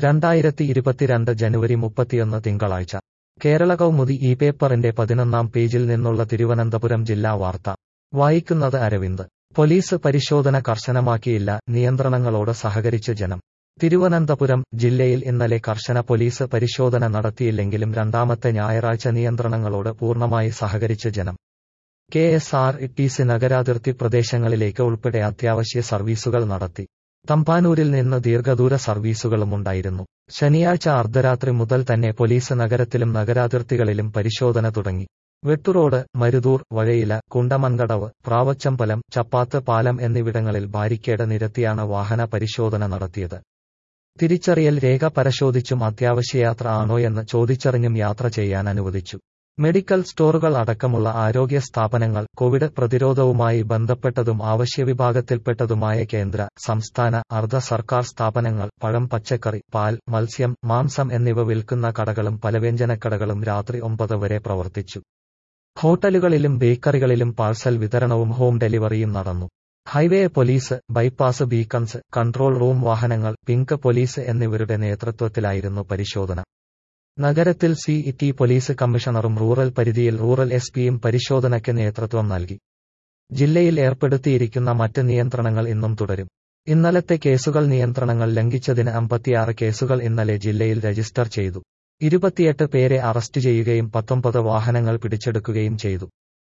രണ്ടായിരത്തി ഇരുപത്തിരണ്ട് ജനുവരി മുപ്പത്തിയൊന്ന് തിങ്കളാഴ്ച കേരള കൗമുദി ഈ പേപ്പറിന്റെ പതിനൊന്നാം പേജിൽ നിന്നുള്ള തിരുവനന്തപുരം ജില്ലാ വാർത്ത വായിക്കുന്നത് അരവിന്ദ് പോലീസ് പരിശോധന കർശനമാക്കിയില്ല നിയന്ത്രണങ്ങളോട് സഹകരിച്ച് ജനം തിരുവനന്തപുരം ജില്ലയിൽ ഇന്നലെ കർശന പോലീസ് പരിശോധന നടത്തിയില്ലെങ്കിലും രണ്ടാമത്തെ ഞായറാഴ്ച നിയന്ത്രണങ്ങളോട് പൂർണ്ണമായി സഹകരിച്ച് ജനം K S R T C നഗരാതിർത്തി പ്രദേശങ്ങളിലേക്ക് ഉൾപ്പെടെ അത്യാവശ്യ സർവീസുകൾ നടത്തി തമ്പാനൂരിൽ നിന്ന് ദീർഘദൂര സർവീസുകളുമുണ്ടായിരുന്നു ശനിയാഴ്ച അർദ്ധരാത്രി മുതൽ തന്നെ പോലീസ് നഗരത്തിലും നഗരാതിർത്തികളിലും പരിശോധന തുടങ്ങി വെട്ടുറോഡ് മരുതൂർ വഴയില കുണ്ടമൻകടവ് പ്രാവച്ചമ്പലം ചപ്പാത്ത് പാലം എന്നിവിടങ്ങളിൽ ബാരിക്കേഡ് നിരത്തിയാണ് വാഹന പരിശോധന നടത്തിയത് തിരിച്ചറിയൽ രേഖ പരിശോധിച്ചും അത്യാവശ്യയാത്ര ആണോയെന്ന് ചോദിച്ചറിഞ്ഞും യാത്ര ചെയ്യാൻ അനുവദിച്ചു മെഡിക്കൽ സ്റ്റോറുകൾ അടക്കമുള്ള ആരോഗ്യ സ്ഥാപനങ്ങൾ കോവിഡ് പ്രതിരോധവുമായി ബന്ധപ്പെട്ടതും ആവശ്യവിഭാഗത്തിൽപ്പെട്ടതുമായ കേന്ദ്ര സംസ്ഥാന അർദ്ധ സർക്കാർ സ്ഥാപനങ്ങൾ പഴം പച്ചക്കറി പാൽ മത്സ്യം മാംസം എന്നിവ വിൽക്കുന്ന കടകളും പലവ്യഞ്ജനക്കടകളും രാത്രി ഒമ്പത് വരെ പ്രവർത്തിച്ചു ഹോട്ടലുകളിലും ബേക്കറികളിലും പാഴ്സൽ വിതരണവും ഹോം ഡെലിവറിയും നടന്നു highway police bypass beacons control room വാഹനങ്ങൾ പിങ്ക് പോലീസ് എന്നിവരുടെ നേതൃത്വത്തിലായിരുന്നു പരിശോധന നഗരത്തിൽ സി ടി പോലീസ് കമ്മീഷണറും റൂറൽ പരിധിയിൽ റൂറൽ എസ് പിയും പരിശോധനയ്ക്ക് നേതൃത്വം നൽകി ജില്ലയിൽ ഏർപ്പെടുത്തിയിരിക്കുന്ന മറ്റ് നിയന്ത്രണങ്ങൾ ഇന്നും തുടരും ഇന്നലത്തെ കേസുകൾ നിയന്ത്രണങ്ങൾ ലംഘിച്ചതിന് അമ്പത്തിയാറ് കേസുകൾ ഇന്നലെ ജില്ലയിൽ രജിസ്റ്റർ ചെയ്തു ഇരുപത്തിയെട്ട് പേരെ അറസ്റ്റ് ചെയ്യുകയും പത്തൊമ്പത് വാഹനങ്ങൾ പിടിച്ചെടുക്കുകയും ചെയ്തു